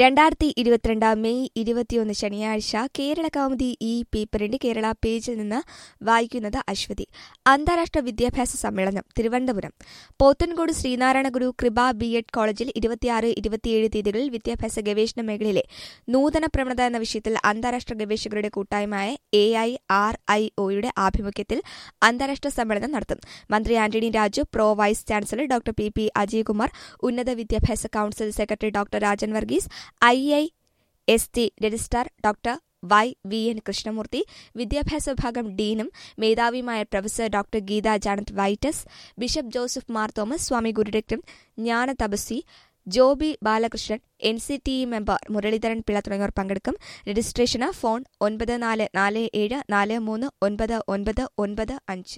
രണ്ടായിരത്തി ഇരുപത്തിരണ്ട് മെയ് ഇരുപത്തിയൊന്ന് ശനിയാഴ്ച കേരള കൗമുദി ഈ പേപ്പറിന്റെ കേരള പേജിൽ നിന്ന് വായിക്കുന്നത് അശ്വതി അന്താരാഷ്ട്ര വിദ്യാഭ്യാസ സമ്മേളനം തിരുവനന്തപുരം പോത്തൻകോട് ശ്രീനാരായണ ഗുരു കൃപ ബി എഡ് കോളേജിൽ ഇരുപത്തിയാറ് ഇരുപത്തിയേഴ് തീയതികളിൽ വിദ്യാഭ്യാസ ഗവേഷണ മേഖലയിലെ നൂതന പ്രവണത എന്ന വിഷയത്തിൽ അന്താരാഷ്ട്ര ഗവേഷകരുടെ കൂട്ടായ്മയായ എ ഐ ആർ ഐ ഒയുടെ ആഭിമുഖ്യത്തിൽ അന്താരാഷ്ട്ര സമ്മേളനം നടത്തും മന്ത്രി Antony Raju pro vice chancellor doctor P P Ajaykumar ഉന്നത വിദ്യാഭ്യാസ council secretary doctor Rajan Varghese I I S T registrar doctor Y V N Krishnamoorthy വിദ്യാഭ്യാസ വിഭാഗം ഡീനും മേധാവിയുമായ professor doctor Geetha Janet Vitus bishop Joseph Mar Thomas Swami Gururaktham Jnana Thapasvi Joby Balakrishnan N C T E member Muraleedharan Pillai തുടങ്ങിയവർ പങ്കെടുക്കും registration phone ഒൻപത് നാല് നാല് ഏഴ് നാല് മൂന്ന് ഒൻപത് ഒൻപത് ഒൻപത് അഞ്ച്